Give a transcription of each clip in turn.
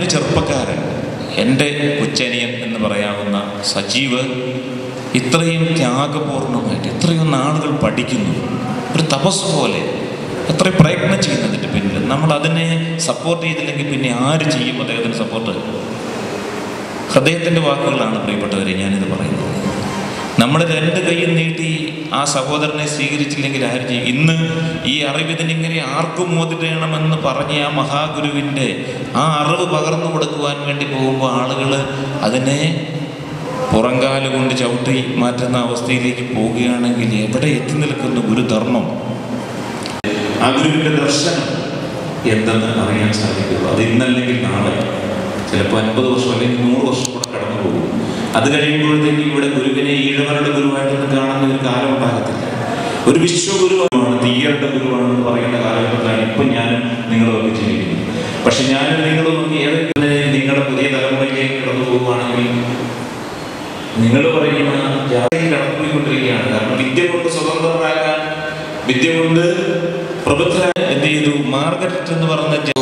നല്ലൊരു ചെറുപ്പക്കാരൻ എൻ്റെ കൊച്ചനിയൻ എന്ന് പറയാവുന്ന സജീവ് ഇത്രയും ത്യാഗപൂർണമായിട്ട് ഇത്രയും നാളുകൾ പഠിക്കുന്നു ഒരു തപസ് പോലെ എത്ര പ്രയത്നം ചെയ്യുന്നതിൻ്റെ പിന്നിൽ നമ്മൾ അതിനെ സപ്പോർട്ട് ചെയ്തില്ലെങ്കിൽ പിന്നെ ആര് ചെയ്യും അദ്ദേഹത്തിന് സപ്പോർട്ട് ഹൃദയത്തിൻ്റെ വാക്കുകളാണ് പ്രിയപ്പെട്ടവരെ ഞാനിത് പറയുന്നത് നമ്മൾ രണ്ട് കൈയും നീട്ടി ആ സഹോദരനെ സ്വീകരിച്ചില്ലെങ്കിൽ ആര് ചെയ്യും ഇന്ന് ഈ അറിവിതിനിങ്ങനെ ആർക്കും മോതിരണമെന്ന് പറഞ്ഞ ആ മഹാഗുരുവിൻ്റെ ആ അറിവ് പകർന്നു കൊടുക്കുവാൻ വേണ്ടി പോകുമ്പോൾ ആളുകൾ അതിനെ പുറങ്കാല് കൊണ്ട് ചവിട്ടി മാറ്റുന്ന അവസ്ഥയിലേക്ക് പോവുകയാണെങ്കിൽ എവിടെ എത്തി നിൽക്കുന്ന ഗുരുധർമ്മം ആ ഗുരുവിൻ്റെ ദർശനം എന്തെന്ന് അറിയാൻ സാധിക്കുള്ളൂ അത് ഇന്നല്ലെങ്കിൽ നാളെ ചിലപ്പോൾ അൻപത് വർഷം അല്ലെങ്കിൽ നൂറ് വർഷം കൂടെ കടന്നു പോകും അത് കഴിയുമ്പോഴത്തേക്ക് ഇവിടെ ഗുരുവിനെ ഈഴവരുടെ ഗുരുവായിട്ടൊന്നും കാണുന്ന ഒരു കാലം ഉണ്ടാകത്തില്ല ഒരു വിശ്വഗുരുവാണ് തീയറുടെ ഗുരുവാണെന്ന് പറയുന്ന കാലഘട്ടത്തിലാണ് ഇപ്പം ഞാനും നിങ്ങളുമൊക്കെ ജീവിക്കുന്നത് പക്ഷെ ഞാനും നിങ്ങളും ഏതെങ്കിലും നിങ്ങളുടെ പുതിയ തലമുറയിലേക്ക് കടന്നു പോകുവാണെങ്കിൽ നിങ്ങൾ പറയുന്ന ജാതിയിൽ കടന്നുപോയിക്കൊണ്ടിരിക്കുകയാണ് കാരണം വിദ്യ കൊണ്ട് സ്വതന്ത്രരാകാൻ വിദ്യ കൊണ്ട് പ്രബുദ്ധരാൻ എന്ത് ചെയ്തു മാർഗരറ്റ് എന്ന് പറഞ്ഞ ജ-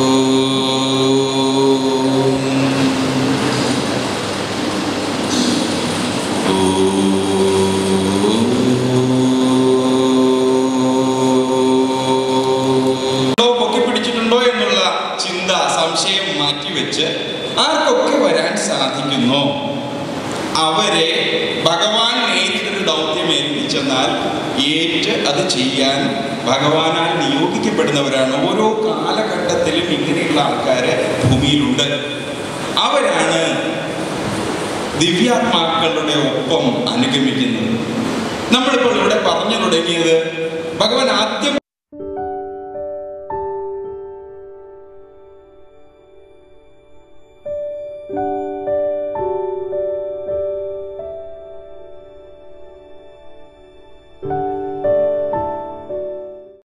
ഉണ്ടോ പൊക്കി പിടിച്ചിട്ടുണ്ടോ എന്നുള്ള ചിന്ത സംശയം മാറ്റിവെച്ച് ആർക്കൊക്കെ വരാൻ സാധിക്കുന്നോ അവരെ ഭഗവാൻ നേരിട്ടൊരു ദൗത്യം ഏൽപ്പിച്ചെന്നാൽ ഏറ്റ് അത് ചെയ്യാൻ ഭഗവാനാൽ നിയോഗിക്കപ്പെടുന്നവരാണ് ഓരോ കാലഘട്ടത്തിലും ഇങ്ങനെയുള്ള ആൾക്കാർ ഭൂമിയിലുണ്ട് അവരാണ് ദിവ്യാത്മാക്കളുടെ ഒപ്പം അനുഗമിക്കുന്നത് നമ്മളിപ്പോൾ ഇവിടെ പറഞ്ഞു തുടങ്ങിയത് ഭഗവാൻ ആദ്യം thank you